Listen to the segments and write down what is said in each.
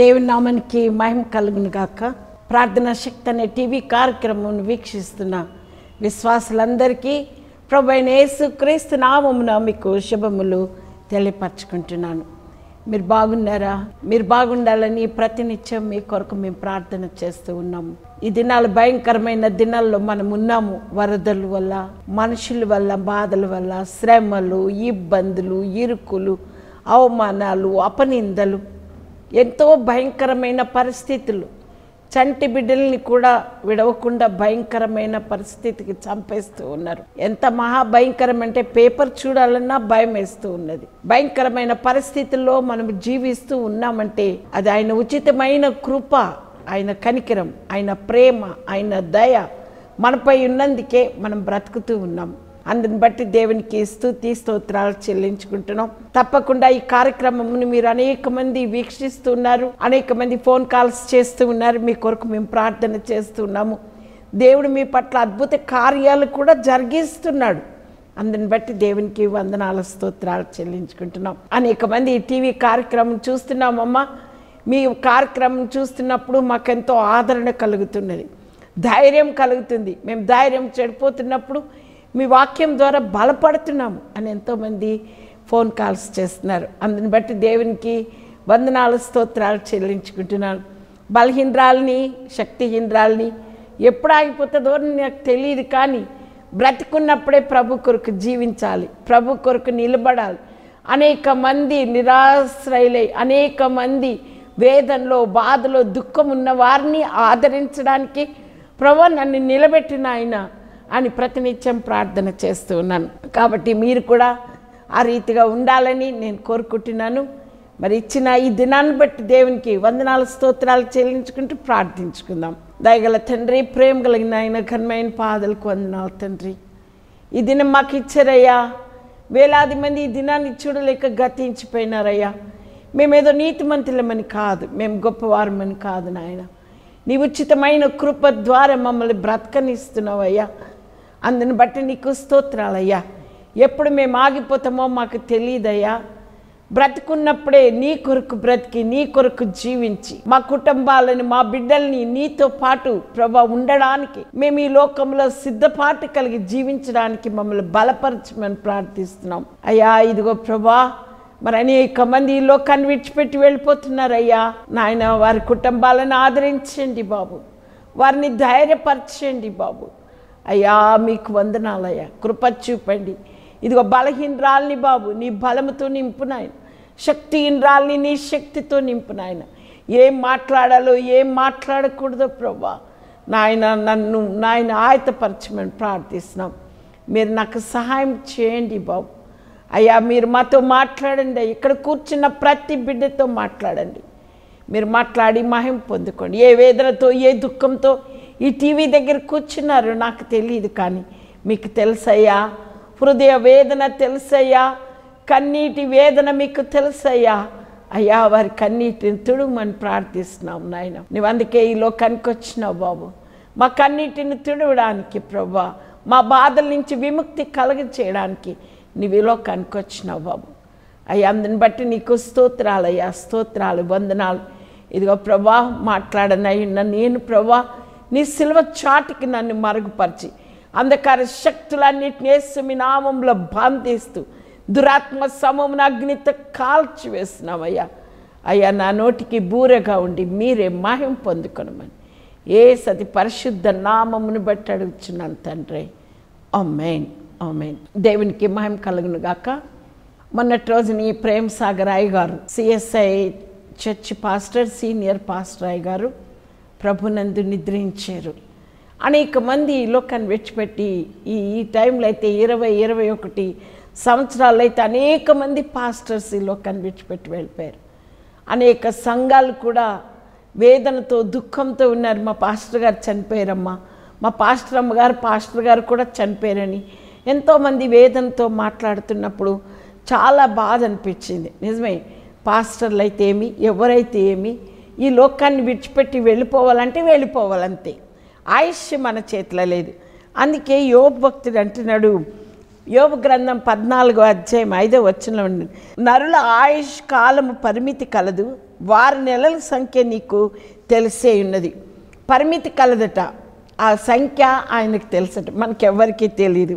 దేవుని నామానికి మహిమ కలుగును గాక ప్రార్థనా శక్తి అనే టీవీ కార్యక్రమం వీక్షిస్తున్న విశ్వాసులందరికీ ప్రభు అయిన యేసు క్రీస్తు నామమున మీకు శుభములు తెలియపరచుకుంటున్నాను మీరు బాగున్నారా మీరు బాగుండాలని ప్రతినిత్యం మీ కొరకు మేము ప్రార్థన చేస్తూ ఉన్నాము ఈ దినాలు భయంకరమైన దినాల్లో మనం ఉన్నాము వరదల వల్ల మనుషుల వల్ల బాధల వల్ల శ్రమలు ఇబ్బందులు ఇరుకులు అవమానాలు అపనిందలు ఎంతో భయంకరమైన పరిస్థితులు చంటి బిడ్డల్ని కూడా విడవకుండా భయంకరమైన పరిస్థితికి చంపేస్తూ ఉన్నారు ఎంత మహా భయంకరం అంటే పేపర్ చూడాలన్నా భయం వేస్తూ ఉన్నది భయంకరమైన పరిస్థితుల్లో మనం జీవిస్తూ ఉన్నామంటే అది ఆయన ఉచితమైన కృప ఆయన కనికరం ఆయన ప్రేమ ఆయన దయ మనపై ఉన్నందుకే మనం బ్రతుకుతూ ఉన్నాం అందుని బట్టి దేవునికి స్తుతి స్తోత్రాలు చెల్లించుకుంటున్నాం తప్పకుండా ఈ కార్యక్రమమును మీరు అనేక మంది వీక్షిస్తున్నారు అనేక మంది ఫోన్ కాల్స్ చేస్తూ ఉన్నారు మీ కొరకు మేము ప్రార్థన చేస్తున్నాము దేవుడు మీ పట్ల అద్భుత కార్యాలు కూడా జరిగిస్తున్నాడు అందుని బట్టి దేవునికి వందనాల స్తోత్రాలు చెల్లించుకుంటున్నాం అనేక మంది ఈ టీవీ కార్యక్రమం చూస్తున్నామమ్మా మీ కార్యక్రమం చూస్తున్నప్పుడు మాకెంతో ఆదరణ కలుగుతున్నది ధైర్యం కలుగుతుంది మేము ధైర్యం చెడిపోతున్నప్పుడు మీ వాక్యం ద్వారా బలపడుతున్నాము అని ఎంతోమంది ఫోన్ కాల్స్ చేస్తున్నారు అందుని బట్టి దేవునికి వందనాల స్తోత్రాలు చెల్లించుకుంటున్నాను బలహీనరాల్ని శక్తిహీనరాల్ని ఎప్పుడు ఆగిపోతుందో నాకు తెలియదు కానీ బ్రతికున్నప్పుడే ప్రభు కొరకు జీవించాలి ప్రభు కొరకు నిలబడాలి అనేక మంది నిరాశ్రయులై అనేక మంది వేదనలో బాధలో దుఃఖం ఉన్న వారిని ఆదరించడానికి ప్రభు నన్ను నిలబెట్టిన ఆయన అని ప్రతినిత్యం ప్రార్థన చేస్తూ ఉన్నాను కాబట్టి మీరు కూడా ఆ రీతిగా ఉండాలని నేను కోరుకుంటున్నాను మరి ఇచ్చిన ఈ దినాన్ని బట్టి దేవునికి వందనాల స్తోత్రాలు చెల్లించుకుంటూ ప్రార్థించుకుందాం దయగల తండ్రి ప్రేమ కలిగిన ఆయన ఘనమైన పాదలకు వందనాలు తండ్రి ఈ దినం మాకు ఇచ్చారయ్యా వేలాది మంది ఈ దినాన్ని చూడలేక గతించిపోయినారయ్యా మేమేదో నీతిమంతులమని కాదు మేము గొప్పవారమని కాదు నాయన నీ ఉచితమైన కృప ద్వారా మమ్మల్ని బ్రతకనిస్తున్నావయ్యా అందుని బట్టి నీకు స్తోత్రాలయ్యా ఎప్పుడు మేము ఆగిపోతామో మాకు తెలియదయ్యా బ్రతుకున్నప్పుడే నీ కొరకు బ్రతికి నీ కొరకు జీవించి మా కుటుంబాలని మా బిడ్డల్ని నీతో పాటు ప్రభా ఉండడానికి మేము ఈ లోకంలో సిద్ధపాటు కలిగి జీవించడానికి మమ్మల్ని బలపరచమని ప్రార్థిస్తున్నాం అయ్యా ఇదిగో ప్రభా మరి అనేక మంది ఈ లోకాన్ని విడిచిపెట్టి వెళ్ళిపోతున్నారయ్యా నాయన వారి కుటుంబాలను ఆదరించండి బాబు వారిని ధైర్యపరచండి బాబు అయ్యా మీకు వందనాలయ్యా కృప చూపండి ఇదిగో బలహీనరాల్ని బాబు నీ బలముతో నింపు నాయన శక్తిహీనరాల్ని నీ శక్తితో నింపు నాయన ఏం మాట్లాడాలో ఏం మాట్లాడకూడదో ప్రభా నాయన నన్ను నాయన ఆయతపరచమని ప్రార్థిస్తున్నాం మీరు నాకు సహాయం చేయండి బాబు అయ్యా మీరు మాతో మాట్లాడండి ఇక్కడ కూర్చున్న ప్రతి బిడ్డతో మాట్లాడండి మీరు మాట్లాడి మహిం పొందుకోండి ఏ వేదనతో ఏ దుఃఖంతో ఈ టీవీ దగ్గర కూర్చున్నారు నాకు తెలియదు కానీ మీకు తెలుసయ్యా హృదయ వేదన తెలుసయ్యా కన్నీటి వేదన మీకు తెలుసయ్యా అయ్యా వారి కన్నీటిని తుడుమని ప్రార్థిస్తున్నాం నాయన నువ్వు అందుకే ఈ లోకానికి వచ్చినావు బాబు మా కన్నీటిని తుడవడానికి ప్రభా మా బాధల నుంచి విముక్తి కలగ చేయడానికి నువ్వు ఈ లోకానికి వచ్చినావు బాబు అయ్యా అందుని బట్టి నీకు స్తోత్రాలయ్యా స్తోత్రాలు వందనాలు ఇదిగో ప్రభా మాట్లాడనయ్యున్న నేను ప్రభా నీ సిల్వ చాటికి నన్ను మరుగుపరిచి అంధకార శక్తులన్నిటిని వేసి మీ నామంలో బంధిస్తూ దురాత్మ సమమున అగ్నితో కాల్చి వేస్తున్నామయ్యా అయ్యా నా నోటికి బూరగా ఉండి మీరే మహిం పొందుకొనమని ఏ సతి పరిశుద్ధ నామమును బట్టి అడుగుచున్నాను తండ్రి అమ్మేన్ అమ్మేన్ దేవునికి మహిమ కలుగును గాక మొన్నటి రోజున ఈ ప్రేమ్ సాగర్ అయ్య గారు CSI church pastor senior pastor అయ్య గారు ప్రభునందు నిద్రించారు అనేక మంది ఈ లోకాన్ని విడిచిపెట్టి ఈ ఈ టైంలో అయితే ఇరవై ఇరవై ఒకటి సంవత్సరాలు అయితే అనేక మంది పాస్టర్స్ ఈ లోకాన్ని విడిచిపెట్టి వెళ్ళిపోయారు అనేక సంఘాలు కూడా వేదనతో దుఃఖంతో ఉన్నారు మా పాస్టర్ గారు చనిపోయారమ్మా మా పాస్టర్ అమ్మగారు పాస్టర్ గారు కూడా చనిపోయారని ఎంతోమంది వేదనతో మాట్లాడుతున్నప్పుడు చాలా బాధ అనిపించింది నిజమే పాస్టర్లు అయితే ఏమి ఎవరైతే ఏమి ఈ లోకాన్ని విడిచిపెట్టి వెళ్ళిపోవాలంటే వెళ్ళిపోవాలంతే ఆయుష్ మన చేతిలో లేదు అందుకే యోగ భక్తుడు అంటున్నాడు యోగ గ్రంథం పద్నాలుగో అధ్యాయం ఐదో వచనంలో ఉంది నరుల ఆయుష్ కాలము పరిమితి కలదు వారి నెలల సంఖ్య నీకు తెలిసే ఉన్నది పరిమితి కలదట ఆ సంఖ్య ఆయనకు తెలుసట మనకెవ్వరికీ తెలియదు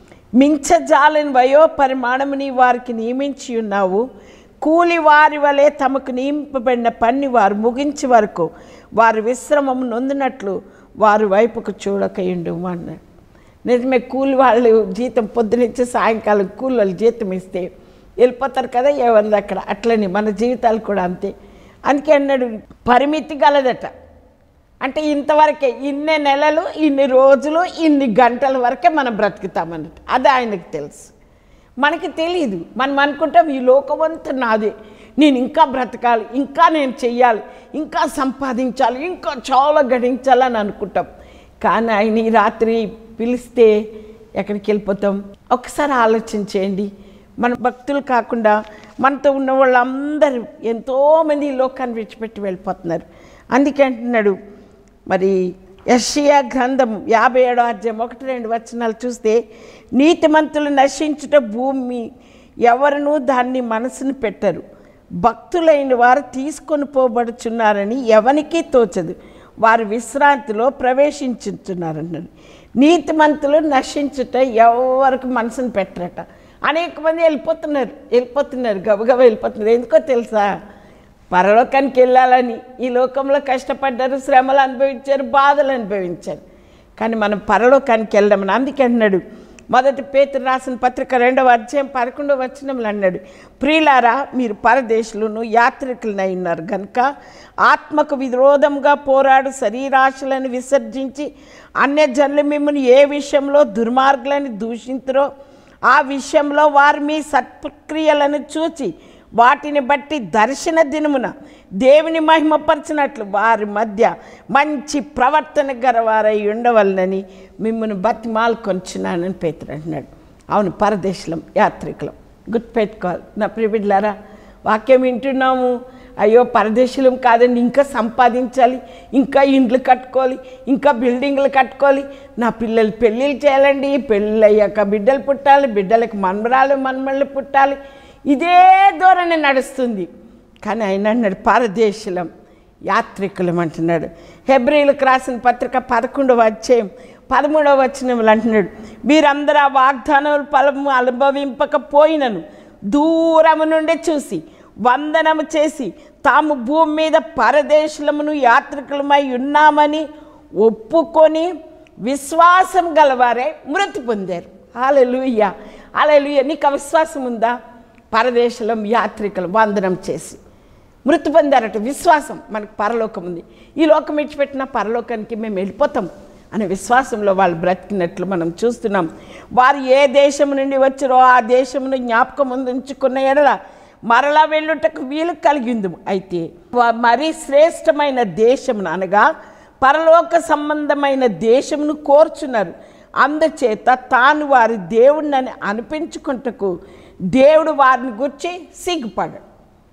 మించజాలని వయో పరిమాణముని వారికి నియమించి ఉన్నావు కూలి వారి వలె తమకు నియమింపబడిన పని వారు ముగించే వరకు వారి విశ్రమము నొందినట్లు వారి వైపుకు చూడకయుండు అన్నాడు నిజమే కూలి వాళ్ళు జీతం పొద్దునిచ్చి సాయంకాలం కూలి వాళ్ళు జీతం ఇస్తే వెళ్ళిపోతారు కదా ఎవరిది అక్కడ అట్లని మన జీవితాలు కూడా అంతే అందుకే అన్నాడు పరిమితి గలదట అంటే ఇంతవరకే ఇన్ని నెలలు ఇన్ని రోజులు ఇన్ని గంటల వరకే మనం బ్రతుకుతామన్నట్టు అది ఆయనకు తెలుసు మనకి తెలియదు మనం అనుకుంటాం ఈ లోకమంతా నాదే నేను ఇంకా బ్రతకాలి ఇంకా నేను చెయ్యాలి ఇంకా సంపాదించాలి ఇంకా చాలా గడించాలని అనుకుంటాం కానీ ఆయన ఈ రాత్రి పిలిస్తే ఎక్కడికి వెళ్ళిపోతాం ఒకసారి ఆలోచించేయండి మన భక్తులు కాకుండా మనతో ఉన్న వాళ్ళందరూ ఎంతోమంది ఈ లోకాన్ని విడిచిపెట్టి వెళ్ళిపోతున్నారు అందుకే అంటున్నాడు మరి యషియా గ్రంథం యాభై ఏడో అధ్యాయం ఒకటి రెండు వచనాలు చూస్తే నీతిమంతులు నశించుట భూమి ఎవరునూ దాన్ని మనసును పెట్టరు భక్తులైన వారు తీసుకొని పోబడుచున్నారని ఎవరికీ తోచదు వారు విశ్రాంతిలో ప్రవేశించుతున్నారన్నాడు నీతిమంతులు నశించుట ఎవరికి మనసును పెట్టరట అనేక మంది వెళ్ళిపోతున్నారు వెళ్ళిపోతున్నారు గబగబ వెళ్ళిపోతున్నారు ఎందుకో తెలుసా పరలోకానికి వెళ్ళాలని ఈ లోకంలో కష్టపడ్డారు శ్రమలు అనుభవించారు బాధలు అనుభవించారు కానీ మనం పరలోకానికి వెళ్దామని అందుకే అన్నాడు మొదటి పేతురు రాసిన పత్రిక రెండవ అధ్యాయం పదకొండవ వచనంలో అన్నాడు ప్రియులారా మీరు పరదేశులను యాత్రికులనై ఉన్నారు కనుక ఆత్మకు విరోధంగా పోరాడు శరీరాశలను విసర్జించి అన్య జనులు మిమ్మల్ని ఏ విషయంలో దుర్మార్గులని దూషింతురో ఆ విషయంలో వారు మీ సత్క్రియలను చూచి వాటిని బట్టి దర్శన దినమున దేవుని మహిమపరచినట్లు వారి మధ్య మంచి ప్రవర్తన గలవారై ఉండవలనని మిమ్మల్ని బతిమాలు కొంచున్నానని పేతురు అంటున్నాడు అవును పరదేశం యాత్రికులం గుర్తుపెట్టుకోవాలి నా ప్రిబిడ్లారా వాక్యం వింటున్నాము అయ్యో పరదేశులం కాదండి ఇంకా సంపాదించాలి ఇంకా ఇండ్లు కట్టుకోవాలి ఇంకా బిల్డింగ్లు కట్టుకోవాలి నా పిల్లలు పెళ్ళిళ్ళు చేయాలండి పెళ్ళి అయ్యాక బిడ్డలు పుట్టాలి బిడ్డలకు మన్మరాలు మన్మళ్ళు పుట్టాలి ఇదే ధోరణి నడుస్తుంది కానీ ఆయన అన్నాడు పరదేశులం యాత్రికులం అంటున్నాడు హెబ్రిలకు రాసిన పత్రిక పదకొండవ అధ్యాయం పదమూడవ వచనములు అంటున్నాడు మీరందరూ ఆ వాగ్దానములు ఫలము అనుభవింపకపోయినను దూరము నుండి చూసి వందనము చేసి తాము భూమి మీద పరదేశులమును యాత్రికులమై ఉన్నామని ఒప్పుకొని విశ్వాసం గలవారే మృతి పొందారు హాలెలుయ్య హాలెలుయ్య నీకు ఆ విశ్వాసం ఉందా పరదేశులం యాత్రికులు వందనం చేసి మృతి పొందారట విశ్వాసం మనకు పరలోకం ఉంది ఈ లోకం ఇచ్చిపెట్టిన పరలోకానికి మేము వెళ్ళిపోతాం అనే విశ్వాసంలో వాళ్ళు బ్రతికినట్లు మనం చూస్తున్నాం వారు ఏ దేశం నుండి వచ్చారో ఆ దేశమును జ్ఞాపకం ఉంచుకున్న ఎడల మరలా వెళ్ళుటకు వీలు కలిగింది అయితే వా- మరీ శ్రేష్టమైన దేశమును అనగా పరలోక సంబంధమైన దేశమును కోర్చున్నారు అందుచేత తాను వారి దేవుడిని అనిపించుకుంటకు దేవుడు వారిని గుర్చి సిగ్గుపడాడు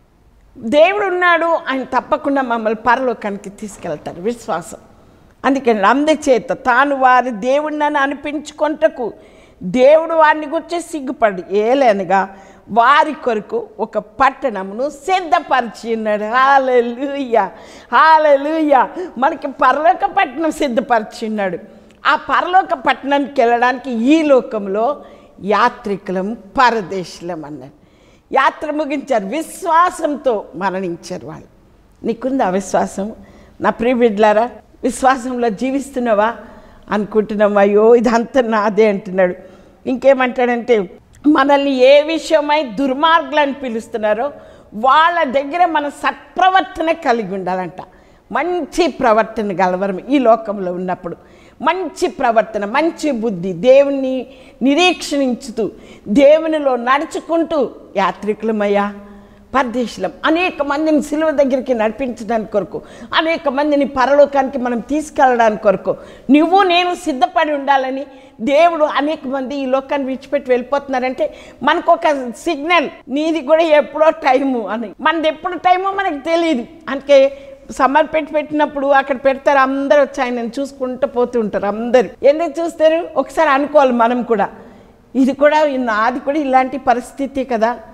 దేవుడు ఉన్నాడు ఆయన తప్పకుండా మమ్మల్ని పరలోకానికి తీసుకెళ్తారు విశ్వాసం అందుకని అందుచేత తాను వారి దేవుడిని అనిపించుకొంటకు దేవుడు వారిని గురించి సిగ్గుపడి ఏలనగా వారి కొరకు ఒక పట్టణమును సిద్ధపరిచి ఉన్నాడు హాలూయ హాలూయ మనకి పరలోక పట్టణం సిద్ధపరిచి ఉన్నాడు ఆ పరలోక పట్టణానికి వెళ్ళడానికి ఈ లోకంలో యాత్రికులం పరదేశులం అన్నాడు యాత్ర ముగించారు విశ్వాసంతో మరణించారు వాళ్ళు నీకుంది ఆ విశ్వాసం నా ప్రియబిడ్లారా విశ్వాసంలో జీవిస్తున్నావా అనుకుంటున్నాం అయ్యో ఇదంతా నాదే అంటున్నాడు ఇంకేమంటాడంటే మనల్ని ఏ విషయమై దుర్మార్గులని పిలుస్తున్నారో వాళ్ళ దగ్గర మన సత్ప్రవర్తన కలిగి ఉండాలంట మంచి ప్రవర్తన గలవరం ఈ లోకంలో ఉన్నప్పుడు మంచి ప్రవర్తన మంచి బుద్ధి దేవుని నిరీక్షణించుతూ దేవునిలో నడుచుకుంటూ యాత్రికులమయ్యా పరదేశులం అనేక మందిని సిలువ దగ్గరికి నడిపించడానికి కొరకు అనేక మందిని పరలోకానికి మనం తీసుకెళ్ళడానికి కొరకు నువ్వు నేను సిద్ధపడి ఉండాలని దేవుడు అనేక మంది ఈ లోకాన్ని విడిచిపెట్టి వెళ్ళిపోతున్నారంటే మనకు ఒక సిగ్నల్ నీది కూడా ఎప్పుడో టైము అని మనది ఎప్పుడు టైమో మనకు తెలియదు అందుకే సమ్మర్ పెట్టి పెట్టినప్పుడు అక్కడ పెడతారు అందరూ వచ్చి ఆయనను చూసుకుంటూ పోతూ ఉంటారు అందరు ఎందుకు చూస్తారు ఒకసారి అనుకోవాలి మనం కూడా ఇది కూడా నాది కూడా ఇలాంటి పరిస్థితి కదా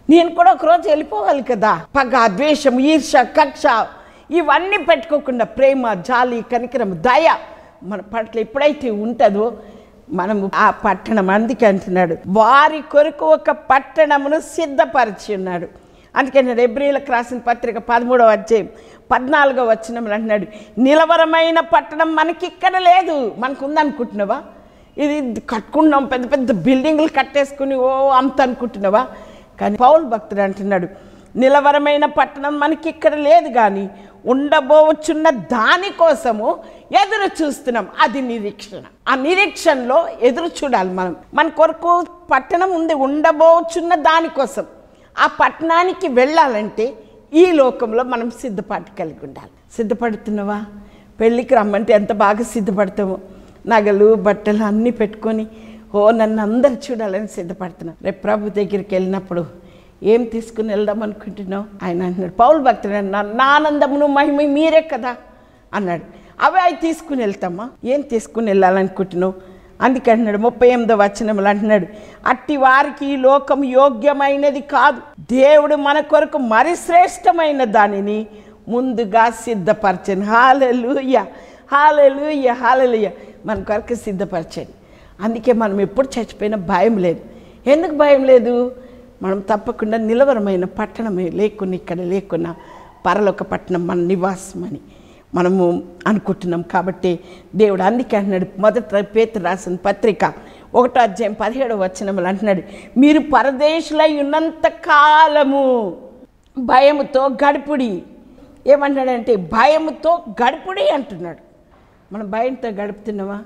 నేను కూడా ఒకరోజు వెళ్ళిపోవాలి కదా పగ ద్వేషం ఈర్ష కక్ష ఇవన్నీ పెట్టుకోకుండా ప్రేమ జాలి కనికరం దయ మన పట్ల ఎప్పుడైతే ఉంటుందో మనము ఆ పట్టణం అందుకే అంటున్నాడు వారి కొరకు ఒక పట్టణమును సిద్ధపరిచి ఉన్నాడు అందుకే నేను ఎబ్రిలకు రాసిన పత్రిక పదమూడవ అధ్యాయం పద్నాలుగో వచ్చినములు అంటున్నాడు నిలవరమైన పట్టణం మనకి ఇక్కడ లేదు మనకు ఉందనుకుంటున్నావా ఇది కట్టుకున్నాం పెద్ద పెద్ద బిల్డింగ్లు కట్టేసుకుని ఓ అంత అనుకుంటున్నావా కానీ పౌల్ భక్తుడు అంటున్నాడు నిలవరమైన పట్టణం మనకి ఇక్కడ లేదు కానీ ఉండబోచున్న దానికోసము ఎదురు చూస్తున్నాం అది నిరీక్షణ ఆ నిరీక్షణలో ఎదురు చూడాలి మనం మన కొరకు పట్టణం ఉంది ఉండబోచున్న దానికోసం ఆ పట్టణానికి వెళ్ళాలంటే ఈ లోకంలో మనం సిద్ధపాటు కలిగి ఉండాలి సిద్ధపడుతున్నావా పెళ్ళికి రమ్మంటే ఎంత బాగా సిద్ధపడతామో నగలు బట్టలు అన్నీ పెట్టుకొని ఓ నన్ను అందరు చూడాలని సిద్ధపడుతున్నాం రేపు ప్రభు దగ్గరికి వెళ్ళినప్పుడు ఏం తీసుకుని వెళ్దాం అనుకుంటున్నావు ఆయన అంటున్నాడు పౌలు భక్తుడు నా నా ఆనందమును మహిమ మీరే కదా అన్నాడు అవి అవి తీసుకుని వెళ్తామా ఏం తీసుకుని వెళ్ళాలనుకుంటున్నావు అందుకే అంటున్నాడు ముప్పై ఎనిమిదో వచనములు అంటున్నాడు అట్టి వారికి ఈ లోకం యోగ్యమైనది కాదు దేవుడు మన కొరకు మరి శ్రేష్టమైన దానిని ముందుగా సిద్ధపరచను హాలెలుయ హాలెలుయ హాలెలుయ మన కొరకు సిద్ధపరచండి అందుకే మనం ఎప్పుడు చచ్చిపోయినా భయం లేదు ఎందుకు భయం లేదు మనం తప్పకుండా నిలవరమైన పట్టణమే లేకున్నా ఇక్కడ లేకున్నా పరలోక పట్టణం మన నివాసం అని మనము అనుకుంటున్నాం కాబట్టి దేవుడు అందుకే అంటున్నాడు మొదట పేతురు రాసిన పత్రిక ఒకటో అధ్యాయం పదిహేడవ వచనములు అంటున్నాడు మీరు పరదేశులై ఉన్నంత కాలము భయముతో గడుపుడి ఏమంటాడంటే భయముతో గడుపుడి అంటున్నాడు మనం భయంతో గడుపుతున్నామా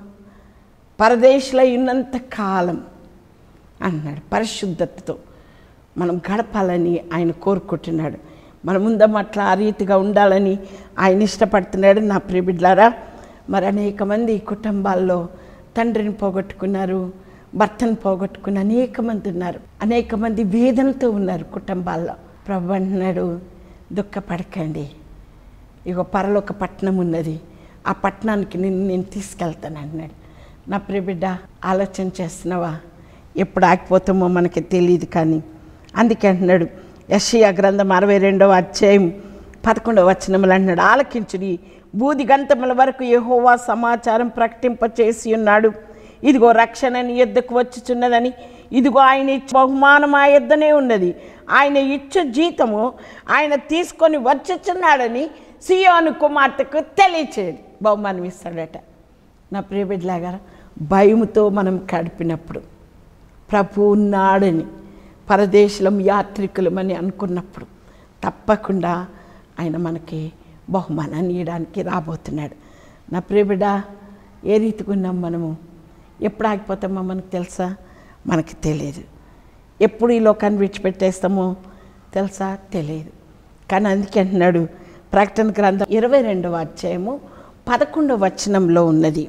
పరదేశులై ఉన్నంత కాలం అన్నాడు పరిశుద్ధతతో మనం గడపాలని ఆయన కోరుకుంటున్నాడు మన ముందం అట్లా ఆ రీతిగా ఉండాలని ఆయన ఇష్టపడుతున్నాడు నా ప్రియబిడ్లారా మరి అనేక మంది కుటుంబాల్లో తండ్రిని పోగొట్టుకున్నారు భర్తను పోగొట్టుకున్న అనేక మంది ఉన్నారు అనేక మంది వేదనతో ఉన్నారు కుటుంబాల్లో ప్రభు అంటున్నాడు దుఃఖపడకండి ఇగో పరలోక పట్టణం ఉన్నది ఆ పట్టణానికి నిన్ను నేను తీసుకెళ్తాను అన్నాడు నా ప్రియబిడ్డ ఆలోచన చేస్తున్నావా ఎప్పుడు ఆగిపోతామో మనకి తెలియదు కానీ అందుకే అంటున్నాడు యషియా గ్రంథం అరవై రెండవ అధ్యాయం పదకొండవ వచనములు అంటున్నాడు ఆలకించుడి బూది గంతముల వరకు యెహోవా సమాచారం ప్రకటింపచేసి ఉన్నాడు ఇదిగో రక్షణ నీ యొద్దకు వచ్చుచున్నదని ఇదిగో ఆయన ఇచ్చు బహుమానం ఆ యొద్దనే ఉన్నది ఆయన ఇచ్చు జీతము ఆయన తీసుకొని వచ్చుచున్నాడని సియోను కుమార్తెకు తెలియచేది బహుమానం ఇస్తాడట నా ప్రియబిడ్లాగా భయముతో మనం గడిపినప్పుడు ప్రభు ఉన్నాడని పరదేశం యాత్రికులమని అనుకున్నప్పుడు తప్పకుండా ఆయన మనకి బహుమానాన్ని ఇవ్వడానికి రాబోతున్నాడు నా ప్రియబిడ్డ ఏ రీతిగా ఉన్నాం మనము ఎప్పుడు ఆగిపోతామో మనకు తెలుసా మనకి తెలియదు ఎప్పుడు ఈ లోకాన్ని విడిచిపెట్టేస్తామో తెలుసా తెలియదు కానీ అందుకే అంటున్నాడు ప్రకటన గ్రంథం ఇరవై రెండవ అధ్యాయము పదకొండవ వచనంలో ఉన్నది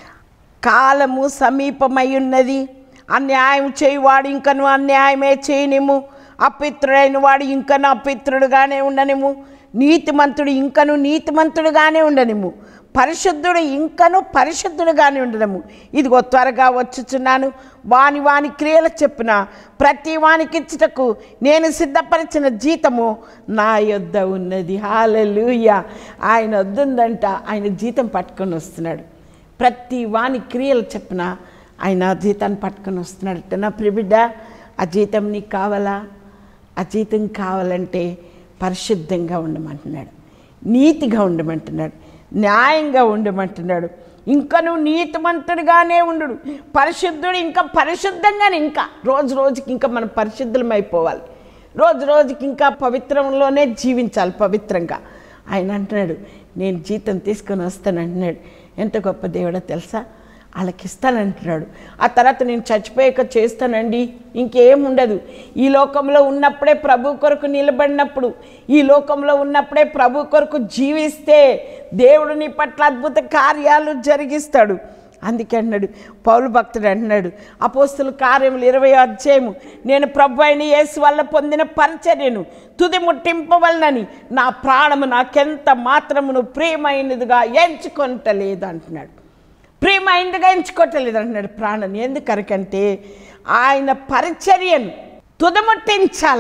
కాలము సమీపమై ఉన్నది అన్యాయం చేయువాడు ఇంకను అన్యాయమే చేయనిము అపిత్రుడైన వాడు ఇంకను అపిత్రుడుగానే ఉండనిము నీతిమంతుడు ఇంకను నీతిమంతుడుగానే ఉండనిము పరిశుద్ధుడు ఇంకను పరిశుద్ధుడుగానే ఉండడము ఇదిగో త్వరగా వచ్చుచున్నాను వాని వాని క్రియలు చెప్పిన ప్రతి వానికి ఇచ్చుటకు నేను సిద్ధపరిచిన జీతము నా యొద్ద ఉన్నది హాలెలూయ ఆయన వద్దుందంట ఆయన జీతం పట్టుకొని వస్తున్నాడు ప్రతి వాని క్రియలు చెప్పిన ఆయన ఆ జీతాన్ని పట్టుకొని వస్తున్నాడట నా ప్రిబిడ్డ ఆ జీతం నీకు కావాలా ఆ జీతం కావాలంటే పరిశుద్ధంగా ఉండమంటున్నాడు నీతిగా ఉండమంటున్నాడు న్యాయంగా ఉండమంటున్నాడు ఇంకా నువ్వు నీతిమంతుడిగానే ఉండు పరిశుద్ధుడు ఇంకా పరిశుద్ధంగానే ఇంకా రోజు రోజుకి ఇంకా మనం పరిశుద్ధం అయిపోవాలి రోజు రోజుకి ఇంకా పవిత్రంలోనే జీవించాలి పవిత్రంగా ఆయన అంటున్నాడు నేను జీతం తీసుకొని వస్తాను అంటున్నాడు ఎంత గొప్ప దేవుడో తెలుసా వాళ్ళకి ఇస్తానంటున్నాడు ఆ తర్వాత నేను చచ్చిపోయాక చేస్తానండి ఇంకేం ఉండదు ఈ లోకంలో ఉన్నప్పుడే ప్రభు కొరకు నిలబడినప్పుడు ఈ లోకంలో ఉన్నప్పుడే ప్రభు కొరకు జీవిస్తే దేవుడు నీ పట్ల అద్భుత కార్యాలు జరిగిస్తాడు అందుకే అన్నాడు పౌలు భక్తుడు అంటున్నాడు అపోస్తుల కార్యములు ఇరవై అధ్యాయము నేను ప్రభు అయిన యేసు వల్ల పొందిన పరిచర్యను తుది ముట్టింపవలనని నా ప్రాణము నాకెంత మాత్రమును ప్రియమైనదిగా ఎంచుకొనటలేదు అంటున్నాడు ప్రియమైందిగా ఎంచుకోవట్లేదు అంటున్నాడు ప్రాణాన్ని ఎందుకరకంటే ఆయన పరిచర్యను తుదముట్టించాలని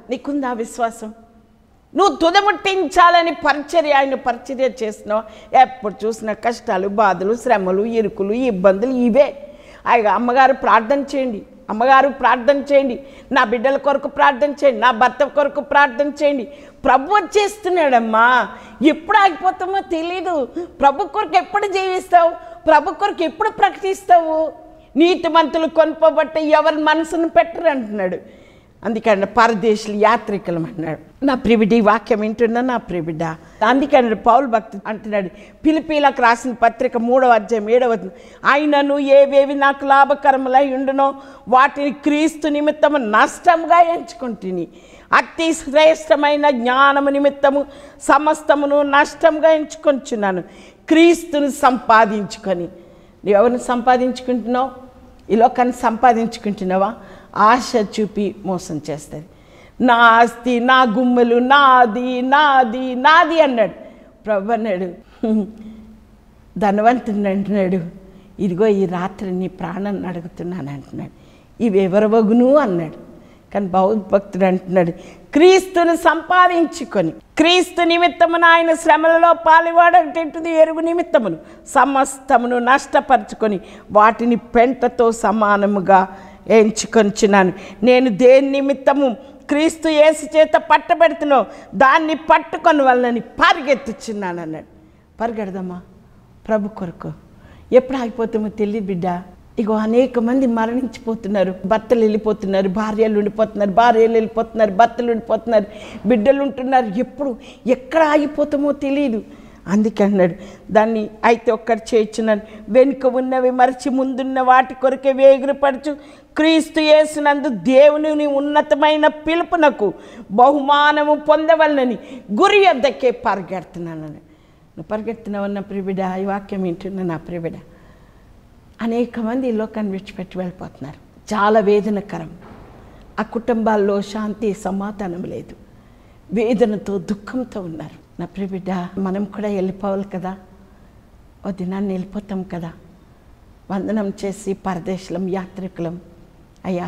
నీకుందా విశ్వాసం నువ్వు తుదముట్టించాలని పరిచర్య ఆయన పరిచర్య చేస్తున్నావు ఎప్పుడు చూసిన కష్టాలు బాధలు శ్రమలు ఇరుకులు ఇబ్బందులు ఇవే అయ్య అమ్మగారు ప్రార్థన చేయండి అమ్మగారు ప్రార్థన చేయండి నా బిడ్డల కొరకు ప్రార్థన చేయండి నా భర్త కొరకు ప్రార్థన చేయండి ప్రభు వచ్చేస్తున్నాడమ్మా ఎప్పుడు ఆగిపోతామో తెలీదు ప్రభు కొరకు ఎప్పుడు జీవిస్తావు ప్రభు కొరకు ఎప్పుడు ప్రకటిస్తావు నీతిమంతులు కొనుపబట్టే ఎవరి మనసును పెట్టరు అంటున్నాడు అందుకని పరదేశులు యాత్రికులం అన్నాడు నా ప్రిబిడి వాక్యం వింటున్నా నా ప్రిబిడ్డ అందుకని పౌల్ భక్తి అంటున్నాడు పిలిపిలకు రాసిన పత్రిక మూడవ అధ్యాయం ఏడవ వచనం. ఆయనను ఏవేవి నాకు లాభకరములై ఉండునో వాటిని క్రీస్తు నిమిత్తము నష్టంగా ఎంచుకుంటుని అతి శ్రేష్టమైన జ్ఞానము నిమిత్తము సమస్తమును నష్టంగా ఎంచుకొంచున్నాను క్రీస్తుని సంపాదించుకొని నువ్వు ఎవరిని సంపాదించుకుంటున్నావు ఈ లోకాన్ని సంపాదించుకుంటున్నావా ఆశ చూపి మోసం చేస్తుంది నా ఆస్తి నా గుమ్మెలు నాది నాది నాది అన్నాడు ప్రభు అన్నాడు ధనవంతుని అంటున్నాడు ఇదిగో ఈ రాత్రి నీ ప్రాణాన్ని అడుగుతున్నాను అంటున్నాడు ఇవి ఎవరవగును అన్నాడు కానీ బౌద్ధ భక్తుడు అంటున్నాడు క్రీస్తుని సంపాదించుకొని క్రీస్తు నిమిత్తమున ఆయన శ్రమలలో పాలివాడేటది ఎరుగు నిమిత్తమును సమస్తమును నష్టపరుచుకొని వాటిని పెంటతో సమానముగా ఎంచుకొంచున్నాను నేను దేని నిమిత్తము క్రీస్తు యేసు చేత పట్టబెడుతున్నావు దాన్ని పట్టుకొని వాళ్ళని పరిగెత్తుచున్నాను అన్నాడు పరిగెడదామా ప్రభు కొరకు ఎప్పుడు ఆగిపోతామో తెలియదు బిడ్డ ఇగో అనేక మంది మరణించిపోతున్నారు భర్తలు వెళ్ళిపోతున్నారు భార్యలు ఉండిపోతున్నారు భార్యలు వెళ్ళిపోతున్నారు భర్తలు ఉండిపోతున్నారు బిడ్డలు ఉంటున్నారు ఎప్పుడు ఎక్కడ ఆగిపోతామో తెలియదు అందుకే అన్నాడు దాన్ని అయితే ఒక్కటి చేయించున్నాను వెనుక ఉన్నవి మరచి ముందున్న వాటి కొరకే వేగురపరచు క్రీస్తు యేసునందు దేవుని ఉన్నతమైన పిలుపునకు బహుమానము పొందవలనని గురి వద్దకే పరిగెడుతున్నానని నువ్వు పరిగెడుతున్నావన్న ప్రిబిడ ఈ వాక్యం వింటున్నా నా ప్రిబిడ అనేక మంది ఈ లోకాన్ని విడిచిపెట్టి వెళ్ళిపోతున్నారు చాలా వేదనకరం ఆ కుటుంబాల్లో శాంతి సమాధానం లేదు వేదనతో దుఃఖంతో ఉన్నారు నా ప్రియబిడ్డ మనం కూడా వెళ్ళిపోవాలి కదా ఓ దినాన్ని వెళ్ళిపోతాం కదా వందనం చేసి పరదేశులం యాత్రికులం అయ్యా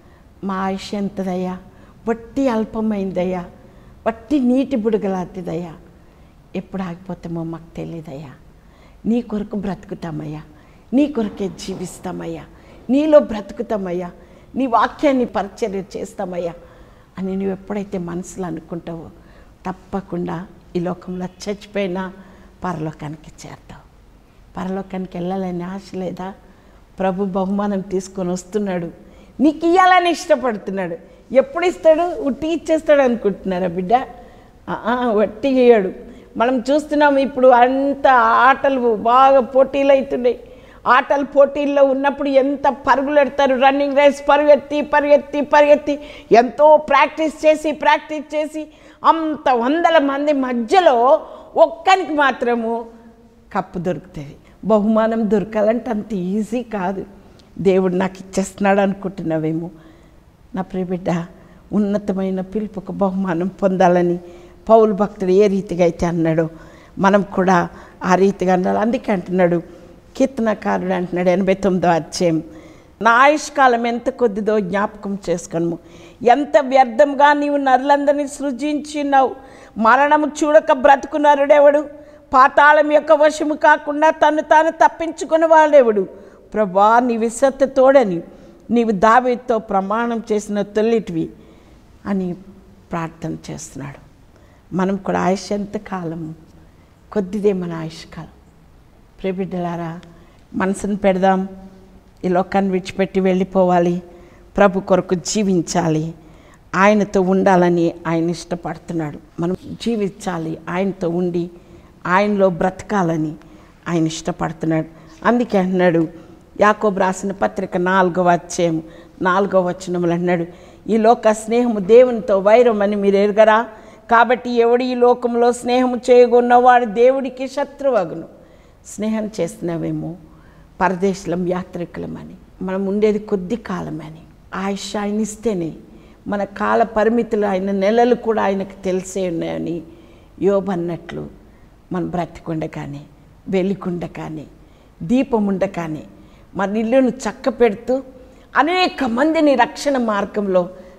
మా ఆయుష్ ఎంతదయ్యా వట్టి అల్పమైందయ్యా వట్టి నీటి బుడగలాంటిదయ్యా ఎప్పుడు ఆగిపోతామో మాకు తెలియదయ్యా నీ కొరకు బ్రతుకుతామయ్యా నీ కొరకే జీవిస్తామయ్యా నీలో బ్రతుకుతామయ్యా నీ వాక్యాన్ని పరిచర్య చేస్తామయ్యా అని నువ్వు ఎప్పుడైతే మనసులో అనుకుంటావో తప్పకుండా ఈ లోకంలో చచ్చిపోయినా పరలోకానికి చేరతావు పరలోకానికి వెళ్ళాలని ఆశ లేదా ప్రభు బహుమానం తీసుకొని వస్తున్నాడు నీకు ఇవ్వాలని ఇష్టపడుతున్నాడు ఎప్పుడు ఇస్తాడు ఉట్టి ఇచ్చేస్తాడు అనుకుంటున్నారా బిడ్డ ఆ, వట్టి ఇయ్యాడు మనం చూస్తున్నాం ఇప్పుడు అంత ఆటలు బాగా పోటీలు అవుతున్నాయి ఆటల పోటీల్లో ఉన్నప్పుడు ఎంత పరుగులు ఎడతారు రన్నింగ్ రేస్ పరిగెత్తి పరిగెత్తి పరిగెత్తి ఎంతో ప్రాక్టీస్ చేసి ప్రాక్టీస్ చేసి అంత వందల మంది మధ్యలో ఒక్కనికి మాత్రము కప్పు దొరుకుతుంది బహుమానం దొరకాలంటే అంత ఈజీ కాదు దేవుడు నాకు ఇచ్చేస్తున్నాడు అనుకుంటున్నావేమో నా ప్రియబిడ్డ ఉన్నతమైన పిలుపుకు బహుమానం పొందాలని పౌలు భక్తుడు ఏ రీతిగా అయితే అన్నాడో మనం కూడా ఆ రీతిగా అన్నాడు అందుకే అంటున్నాడు కీర్తనకారుడు అంటున్నాడు ఎనభై తొమ్మిదో అధ్యాయం నా ఆయుష్కాలం ఎంత కొద్దిదో జ్ఞాపకం చేసుకొను ఎంత వ్యర్థంగా నీవు నరులందరినీ సృజించినావు మరణము చూడక బ్రతుకు నరుడెవడు పాతాళం యొక్క వశము కాకుండా తను తాను తప్పించుకుని వాడేవాడు ప్రభా నీ విశ్వత తోడని నీవు దావీతో ప్రమాణం చేసిన తొల్లిటివి అని ప్రార్థన చేస్తున్నాడు మనం కూడా ఆయుష్ ఎంత కాలము కొద్దిదే మన ఆయుష్కాలం ప్రియబిడ్డలారా మనసును పెడదాం ఈ లోకాన్ని విడిచిపెట్టి వెళ్ళిపోవాలి ప్రభు కొరకు జీవించాలి ఆయనతో ఉండాలని ఆయన ఇష్టపడుతున్నాడు మనం జీవించాలి ఆయనతో ఉండి ఆయనలో బ్రతకాలని ఆయన ఇష్టపడుతున్నాడు అందుకే అన్నాడు యాకోబు రాసిన పత్రిక నాలుగవ అధ్యాయం నాలుగవ వచనములు అన్నాడు ఈ లోక స్నేహము దేవునితో వైరం అని మీరు ఎరగరా కాబట్టి ఎవడు ఈ లోకంలో స్నేహము చేయగొన్నవాడు దేవుడికి శత్రువగును స్నేహం చేస్తున్నావేమో పరదేశులం యాత్రికులమని మనం ఉండేది కొద్ది కాలమని ఆయుష్ ఆయన ఇస్తేనే మన కాల పరిమితులు ఆయన నెలలు కూడా ఆయనకు తెలిసే ఉన్నాయని యోబు అన్నట్లు మనం బ్రతికుండగానే వెలికుండగానే దీపం ఉండగానే మన ఇల్లును చక్క పెడుతూ అనేక మందిని రక్షణ మార్గంలో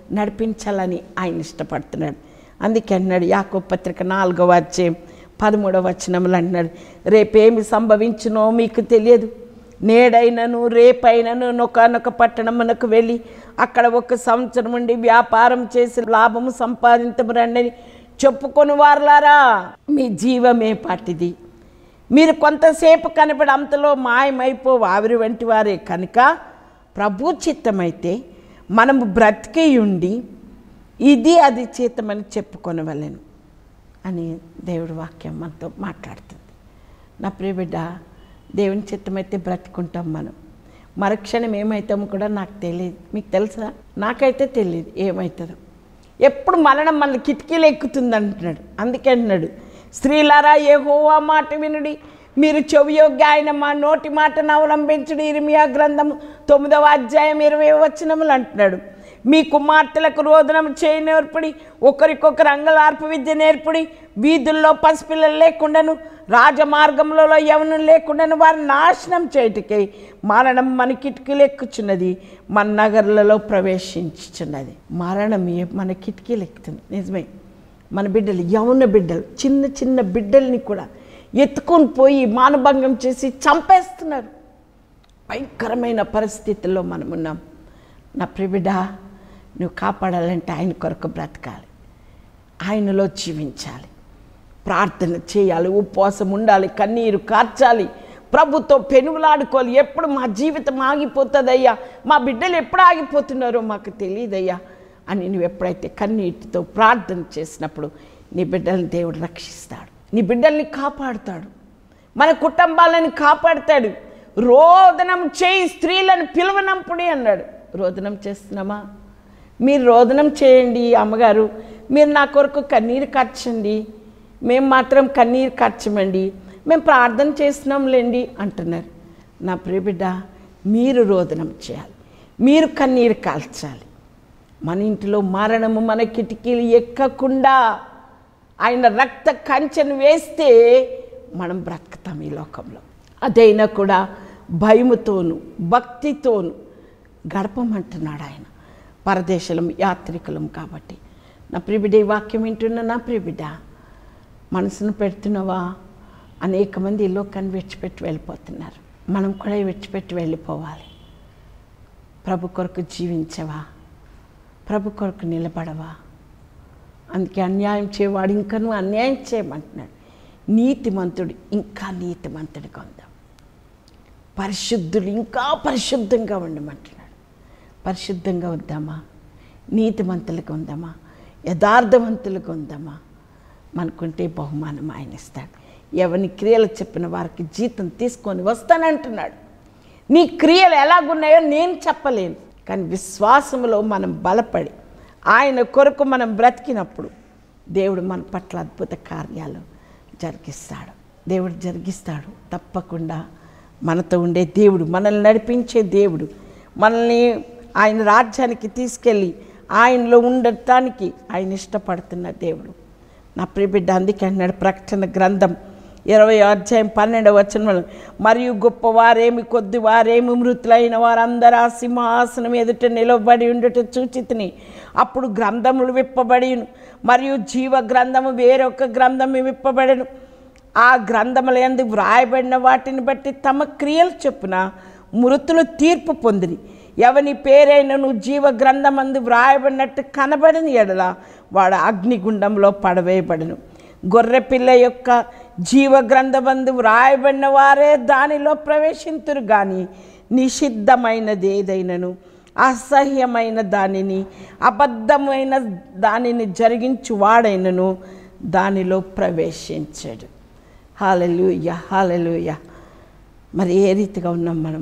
నడిపించాలని ఆయన ఇష్టపడుతున్నాడు అందుకే అన్నాడు యాకో పత్రిక నాలుగవ వచ్చే పదమూడవ వచనములు అన్నాడు రేపేమి సంభవించునో మీకు తెలియదు నేడైనను రేపైనను నొకనొక పట్టణమునకు వెళ్ళి అక్కడ ఒక సంవత్సరం ఉండి వ్యాపారం చేసి లాభము సంపాదించము రండి చెప్పుకొని వారులారా మీ జీవమే పాటిది మీరు కొంతసేపు కనబడి అంతలో మాయమైపో ఆవిరి వంటి వారే కనుక ప్రభు చిత్తమైతే మనము బ్రతికి ఉండి ఇది అది చేతమని చెప్పుకొనవలెను అని దేవుడి వాక్యం మనతో మాట్లాడుతుంది నా ప్రియబిడ్డ దేవుని చిత్తమైతే బ్రతుకుంటాం మనం మరుక్షణం ఏమవుతామో కూడా నాకు తెలియదు మీకు తెలుసా నాకైతే తెలియదు ఏమవుతుందో ఎప్పుడు మరణం మన కిటికీలు ఎక్కుతుంది అంటున్నాడు అందుకే అంటున్నాడు స్త్రీలారా ఏ హోవా మాట వినుడి మీరు చెవియోగ్య ఆయన మా నోటి మాటను అవలంబించుడు ఇరిమియా గ్రంథము తొమ్మిదవ అధ్యాయం ఇరవై వచనములు అంటున్నాడు మీ కుమార్తెలకు రోదనం చేయి నేర్పడి ఒకరికొకరు అంగలార్పు విద్య నేర్పడి వీధుల్లో పసిపిల్లలు లేకుండాను రాజమార్గంలో ఎవరు లేకుండాను వారిని నాశనం చేయటికై మరణం మన కిటికీలు ఎక్కుచున్నది మన నగర్లలో ప్రవేశించుచున్నది మరణం ఏ- మన కిటికీలు ఎక్కుతుంది నిజమే మన బిడ్డలు యవన బిడ్డలు చిన్న చిన్న బిడ్డల్ని కూడా ఎత్తుకొని పోయి మానభంగం చేసి చంపేస్తున్నారు భయంకరమైన పరిస్థితుల్లో మనం ఉన్నాం నా ప్రిబిడ నువ్వు కాపాడాలంటే ఆయన కొరకు బ్రతకాలి ఆయనలో జీవించాలి ప్రార్థన చేయాలి ఉపవాసం ఉండాలి కన్నీరు కార్చాలి ప్రభుతో పెనుగులాడుకోవాలి ఎప్పుడు మా జీవితం ఆగిపోతుందయ్యా మా బిడ్డలు ఎప్పుడు ఆగిపోతున్నారో మాకు తెలియదయ్యా అని నువ్వు ఎప్పుడైతే కన్నీటితో ప్రార్థన చేసినప్పుడు నీ బిడ్డల్ని దేవుడు రక్షిస్తాడు నీ బిడ్డల్ని కాపాడుతాడు మన కుటుంబాలను కాపాడుతాడు రోదనం చేయి స్త్రీలను పిలవనంపుడి అన్నాడు రోదనం చేస్తున్నామా మీరు రోదనం చేయండి అమ్మగారు మీరు నా కొరకు కన్నీరు కార్చండి మేము మాత్రం కన్నీరు కార్చమండి మేము ప్రార్థన చేస్తున్నాంలేండి అంటున్నారు నా ప్రియబిడ్డ మీరు రోదనం చేయాలి మీరు కన్నీరు కాల్చాలి మన ఇంటిలో మరణము మన కిటికీలు ఎక్కకుండా ఆయన రక్త కంచెను వేస్తే మనం బ్రతుకుతాం ఈ లోకంలో అదైనా కూడా భయముతోను భక్తితోను గడపమంటున్నాడు ఆయన పరదేశలం యాత్రికులం కాబట్టి నా ప్రిబిడ్డ ఈ వాక్యం వింటున్న నా ప్రిబిడ్డ మనసును పెడుతున్నావా అనేక మంది ఈ లోకాన్ని విడిచిపెట్టి వెళ్ళిపోతున్నారు మనం కూడా విడిచిపెట్టి వెళ్ళిపోవాలి ప్రభు కొరకు జీవించవా ప్రభు కొరకు నిలబడవా అందుకే అన్యాయం చేయవాడు ఇంకా నువ్వు అన్యాయం చేయమంటున్నాడు నీతిమంతుడు ఇంకా నీతిమంతుడిగా ఉందాం పరిశుద్ధులు ఇంకా పరిశుద్ధంగా ఉండమంటున్నాడు పరిశుద్ధంగా ఉందామా నీతిమంతులుగా ఉందామా యథార్థవంతులుగా ఉందామా మనకుంటే బహుమానం ఆయన ఇస్తాడు ఎవని క్రియలు చెప్పిన వారికి జీతం తీసుకొని వస్తానంటున్నాడు నీ క్రియలు ఎలాగున్నాయో నేను చెప్పలేను కానీ విశ్వాసములో మనం బలపడి ఆయన కొరకు మనం బ్రతికినప్పుడు దేవుడు మన పట్ల అద్భుత కార్యాలు జరిగిస్తాడు దేవుడు జరిగిస్తాడు తప్పకుండా మనతో ఉండే దేవుడు మనల్ని నడిపించే దేవుడు మనల్ని ఆయన రాజ్యానికి తీసుకెళ్ళి ఆయనలో ఉండటానికి ఆయన ఇష్టపడుతున్న దేవుడు నా ప్రియబిడ్డ అందుకే అన్నాడు ప్రకటన గ్రంథం ఇరవై అధ్యాయం పన్నెండవ వచనం మరియు గొప్పవారేమి కొద్ది వారేమి మృతులైన వారందరూ ఆ సింహాసనం ఎదుట నిలబడి ఉండుట చూచితిని అప్పుడు గ్రంథములు విప్పబడి మరియు జీవ గ్రంథము వేరొక గ్రంథము విప్పబడను ఆ గ్రంథముల యందు వ్రాయబడిన వాటిని బట్టి తమ క్రియలు చొప్పున మృతులు తీర్పు పొందిరి ఎవని పేరైనను జీవ గ్రంథమందు వ్రాయబడినట్టు కనబడిన ఎడల వాడు అగ్నిగుండంలో పడవేయబడను గొర్రెపిల్ల యొక్క జీవ గ్రంథమందు వ్రాయబడిన వారే దానిలో ప్రవేశింతురు కానీ నిషిద్ధమైనది ఏదైనను అసహ్యమైన దానిని అబద్ధమైన దానిని జరిగించు వాడైనను దానిలో ప్రవేశించాడు హాలెలుయ హాలెలుయ మరి ఏ రీతిగా ఉన్నాం మనం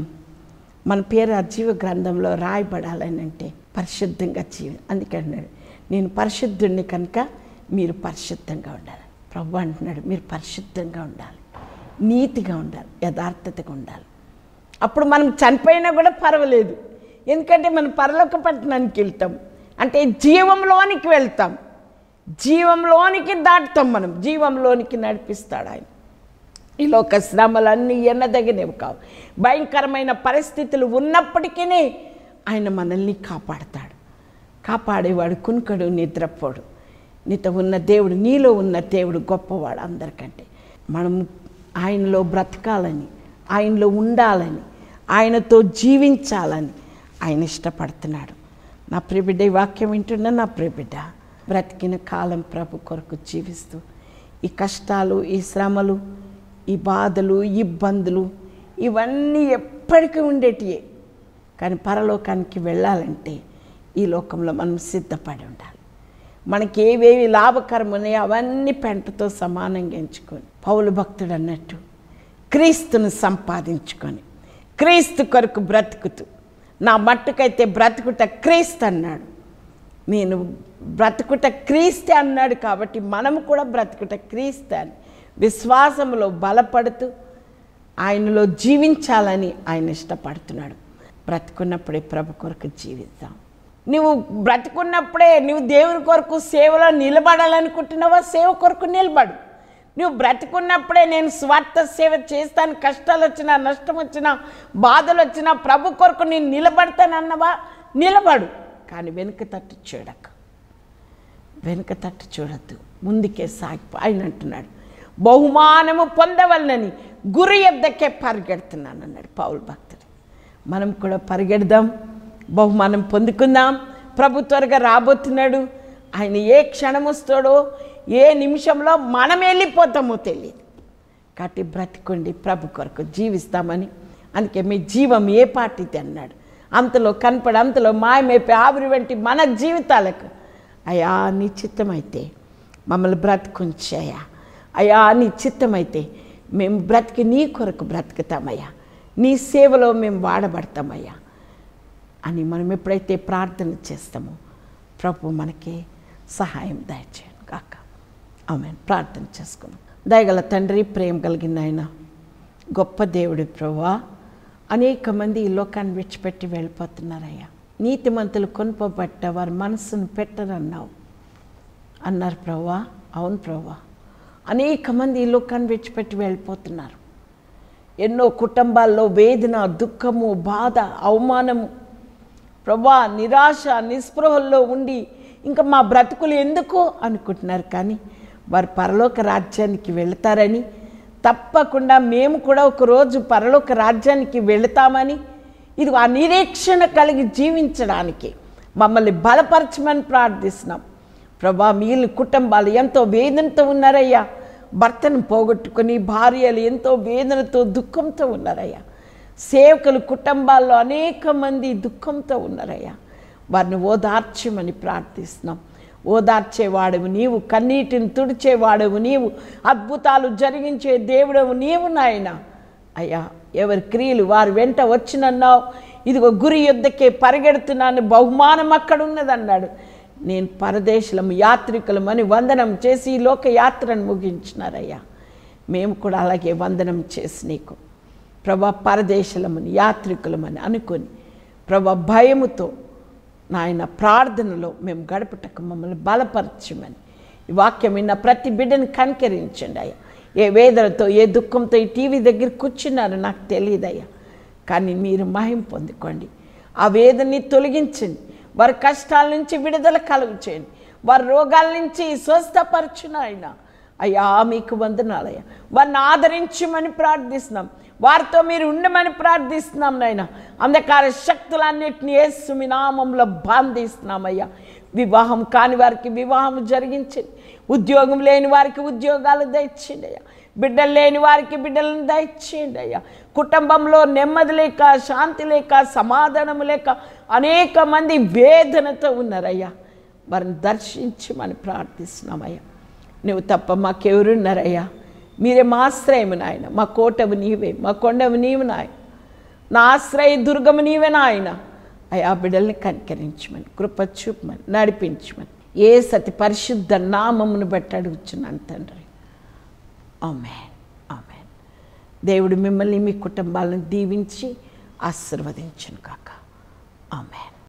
మన పేరు ఆ జీవ గ్రంథంలో రాయబడాలని అంటే పరిశుద్ధంగా జీవి అందుకే అన్నాడు నేను పరిశుద్ధుడిని కనుక మీరు పరిశుద్ధంగా ఉండాలి ప్రభు అంటున్నాడు మీరు పరిశుద్ధంగా ఉండాలి నీతిగా ఉండాలి యథార్థతగా ఉండాలి అప్పుడు మనం చనిపోయినా కూడా పర్వాలేదు ఎందుకంటే మనం పరలోక పట్టణానికి వెళ్తాం అంటే జీవంలోనికి వెళ్తాం జీవంలోనికి దాటుతాం మనం జీవంలోనికి నడిపిస్తాడు ఆయన ఈ లోక శ్రమలన్నీ ఎన్నదగినవి కావు భయంకరమైన పరిస్థితులు ఉన్నప్పటికీ ఆయన మనల్ని కాపాడతాడు కాపాడేవాడు కునుకడు నిద్రపోడు నీతో ఉన్న దేవుడు నీలో ఉన్న దేవుడు గొప్పవాడు అందరికంటే మనం ఆయనలో బ్రతకాలని ఆయనలో ఉండాలని ఆయనతో జీవించాలని ఆయన ఇష్టపడుతున్నాడు నా ప్రియబిడ్డ ఈ వాక్యం వింటున్నా నా ప్రియబిడ్డ బ్రతికిన కాలం ప్రభు కొరకు జీవిస్తూ ఈ కష్టాలు ఈ శ్రమలు ఈ బాధలు ఈ ఇబ్బందులు ఇవన్నీ ఎప్పటికీ ఉండేటియే కానీ పరలోకానికి వెళ్ళాలంటే ఈ లోకంలో మనం సిద్ధపడి ఉండాలి మనకి ఏవేవి లాభకరం ఉన్నాయో అవన్నీ పెంటతో సమానంగా ఎంచుకొని పౌలు భక్తుడు అన్నట్టు క్రీస్తును సంపాదించుకొని క్రీస్తు కొరకు బ్రతుకుతూ నా మట్టుకైతే బ్రతుకుట క్రీస్తు అన్నాడు నేను బ్రతుకుట క్రీస్తే అన్నాడు కాబట్టి మనము కూడా బ్రతుకుట క్రీస్తు అని విశ్వాసంలో బలపడుతూ ఆయనలో జీవించాలని ఆయన ఇష్టపడుతున్నాడు బ్రతుకున్నప్పుడే ప్రభు కొరకు జీవిద్దాం నువ్వు బ్రతుకున్నప్పుడే నువ్వు దేవుని కొరకు సేవలో నిలబడాలనుకుంటున్నావా సేవ కొరకు నిలబడు నువ్వు బ్రతుకున్నప్పుడే నేను స్వార్థ సేవ చేస్తాను కష్టాలు వచ్చినా నష్టం వచ్చినా బాధలు వచ్చినా ప్రభు కొరకు నేను నిలబడతానన్నవా నిలబడు కానీ వెనుక తట్టు చూడక వెనుక తట్టు చూడద్దు ముందుకే సాగిపో ఆయన అంటున్నాడు బహుమానము పొందవలనని గురి ఎద్దకే పరిగెడుతున్నాను అన్నాడు పౌల్ భక్తుడు మనం కూడా పరిగెడదాం బహుమానం పొందుకుందాం ప్రభు త్వరగా రాబోతున్నాడు ఆయన ఏ క్షణం వస్తాడో ఏ నిమిషంలో మనం వెళ్ళిపోతామో తెలియదు కాబట్టి బ్రతికుండి ప్రభు కొరకు జీవిస్తామని అందుకే మీ జీవం ఏ పాటిది అన్నాడు అంతలో కనపడి అంతలో మాయమైపోయి ఆవిరి వంటి మన జీవితాలకు అయా నీ చిత్తమైతే మమ్మల్ని బ్రతుకుంచాయా అయా నీ చిత్తమైతే మేము బ్రతికి నీ కొరకు బ్రతుకుతామయ్యా నీ సేవలో మేము వాడబడతామయ్యా అని మనం ఎప్పుడైతే ప్రార్థన చేస్తామో ప్రభు మనకి సహాయం దయచేయను కాక ఆమె ప్రార్థన చేసుకున్నాం దయగల తండ్రి ప్రేమ కలిగిన ఆయన గొప్ప దేవుడి ప్రభువా అనేక మంది ఈ లోకాన్ని విడిచిపెట్టి వెళ్ళిపోతున్నారయ్యా నీతిమంతులు కొనుపబట్ట వారి మనసును పెట్టరన్నావు అన్నారు ప్రవ్వా అవును ప్రవ్వా అనేక మంది ఈ లోకాన్ని విడిచిపెట్టి వెళ్ళిపోతున్నారు ఎన్నో కుటుంబాల్లో వేదన దుఃఖము బాధ అవమానము ప్రభా నిరాశ నిస్పృహల్లో ఉండి ఇంకా మా బ్రతుకులు ఎందుకు అనుకుంటున్నారు కానీ వారు పరలోక రాజ్యానికి వెళతారని తప్పకుండా మేము కూడా ఒకరోజు పరలోక రాజ్యానికి వెళతామని ఇది ఆ నిరీక్షణ కలిగి జీవించడానికి మమ్మల్ని బలపరచమని ప్రార్థిస్తున్నాం ప్రభా మీలు కుటుంబాలు ఎంతో వేదనతో ఉన్నారయ్యా భర్తను పోగొట్టుకొని భార్యలు ఎంతో వేదనతో దుఃఖంతో ఉన్నారయ్యా సేవకులు కుటుంబాల్లో అనేక మంది దుఃఖంతో ఉన్నారయ్యా వారిని ఓదార్చమని ప్రార్థిస్తున్నాం ఓదార్చేవాడవు నీవు కన్నీటిని తుడిచేవాడవు నీవు అద్భుతాలు జరిగించే దేవుడవు నీవు నాయన అయ్యా ఎవరి క్రియలు వారి వెంట వచ్చినన్నావు ఇదిగో గురి యుద్ధకే పరిగెడుతున్నాను బహుమానం అక్కడ ఉన్నదన్నాడు నేను పరదేశులము యాత్రికులమని వందనం చేసి ఈ లోక యాత్రను ముగించినారయ్యా మేము కూడా అలాగే వందనం చేసి నీకు ప్రభా పరదేశులమని యాత్రికులమని అనుకొని ప్రభా భయముతో నాయన ప్రార్థనలో మేము గడపటకు మమ్మల్ని బలపరచమని ఈ వాక్యం విన్న ప్రతి బిడ్డను కనికరించండి అయ్యా ఏ వేదనతో ఏ దుఃఖంతో ఈ టీవీ దగ్గర కూర్చున్నారో నాకు తెలియదయ్యా కానీ మీరు మహిం పొందుకోండి ఆ వేదనని తొలగించండి వారి కష్టాల నుంచి విడుదల కలుగు చేయండి వారి రోగాల నుంచి స్వస్థపరచును ఆయన అయ్యా మీకు వందనాలయ్యా వారిని ఆదరించమని ప్రార్థిస్తున్నాం వారితో మీరు ఉండమని ప్రార్థిస్తున్నాం నాయన అంధకార శక్తులన్నిటిని యేసు మీ నామంలో బాంధిస్తున్నామయ్యా వివాహం కాని వారికి వివాహం జరిగించండి ఉద్యోగం లేని వారికి ఉద్యోగాలు దయచేయండి అయ్యా బిడ్డలు లేని వారికి బిడ్డలను దయచేయండి అయ్యా కుటుంబంలో నెమ్మది లేక శాంతి లేక సమాధానం లేక అనేక మంది వేదనతో ఉన్నారయ్యా వారిని దర్శించమని ప్రార్థిస్తున్నామయ్యా నువ్వు తప్ప మాకెవరున్నారయ్యా మీరే మా ఆశ్రయము నాయన మా కోటవు నీవే మా కొండవు నీవు నాయన నా ఆశ్రయ దుర్గము నీవే నాయన అయ్యా బిడ్డల్ని కనికరించమని కృప చూపమని నడిపించమని ఏ సతి పరిశుద్ధ నామమును బట్టి అడుగుచున్నాను తండ్రి ఆమెన్ ఆమెన్ దేవుడు మిమ్మల్ని మీ కుటుంబాలను దీవించి ఆశీర్వదించును కాక ఆమెన్